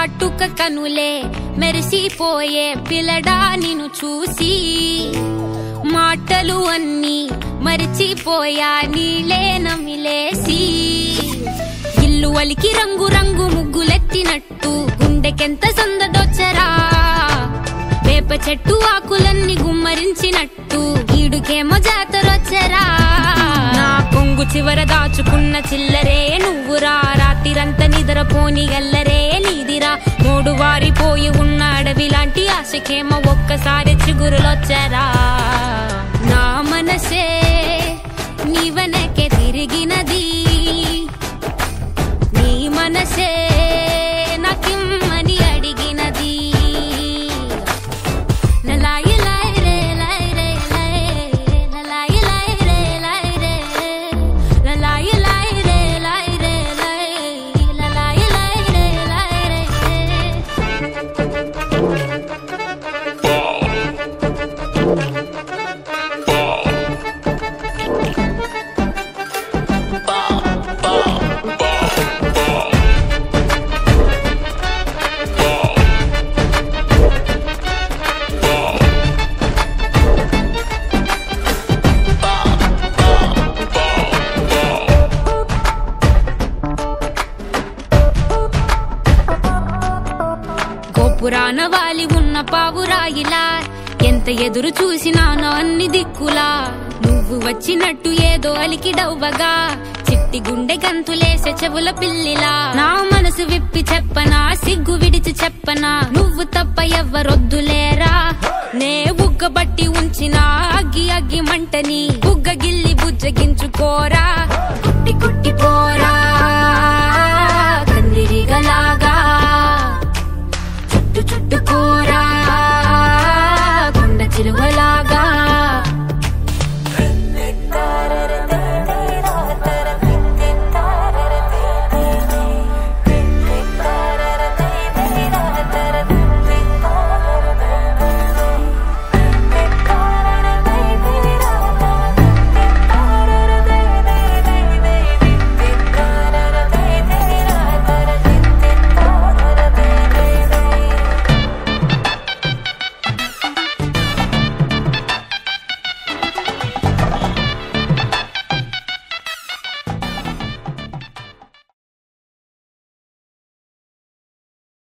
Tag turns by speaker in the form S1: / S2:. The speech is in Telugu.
S1: కాటుక కనులే మెరిసిపోయే పిల్లడా నిన్ను చూసి మాటలు అన్నీ మరిచిపోయా నీలే నమిలేసి ఇల్లు వలికి రంగు రంగు ముగ్గులెత్తినట్టు గుండెకెంత సందడొచ్చరా వేప చెట్టు ఆకులన్నీ గుమ్మరించినట్టు ఈడుకేమో జాతరొచ్చరా నా కొంగు చివర దాచుకున్న చిల్లరే నువ్వురా రాత్రిరంతా నిద్రపోని గల్లరే నీదిరా మూడు వారిపోయి ఉన్న అడవి లాంటి ఆశకేమో ఒక్కసారి చిగురులొచ్చరా నా మనసే నీ వెనకే తిరిగినది నీ మనసే నాకిమ్మని అడిగినది లలాయి లాయి రే లాయి రే లాయి. లలాయి లాయి రే లాయి రే. లలాయి లాయి రే లాయి రే లాయి. లలాయి లాయి రే లాయి రే. గోపురాన వాలి ఉన్న పావురాయిలా ఎంత ఎదురు చూసినానో అన్ని దిక్కులా నువ్వు వచ్చినట్టు ఏదో అలికి డవ్వగా చిట్టి గుండె గంతులేసే చెవుల పిల్లిలా నా మనసు విప్పి చెప్పనా సిగ్గు విడిచి చెప్పనా నువ్వు తప్ప ఎవ్వరొద్దులేరా నే బుగ్గబట్టి ఉంచిన అగ్గి అగ్గి మంటని బుగ్గ గిల్లి బుజ్జగించుకోరా కుట్టి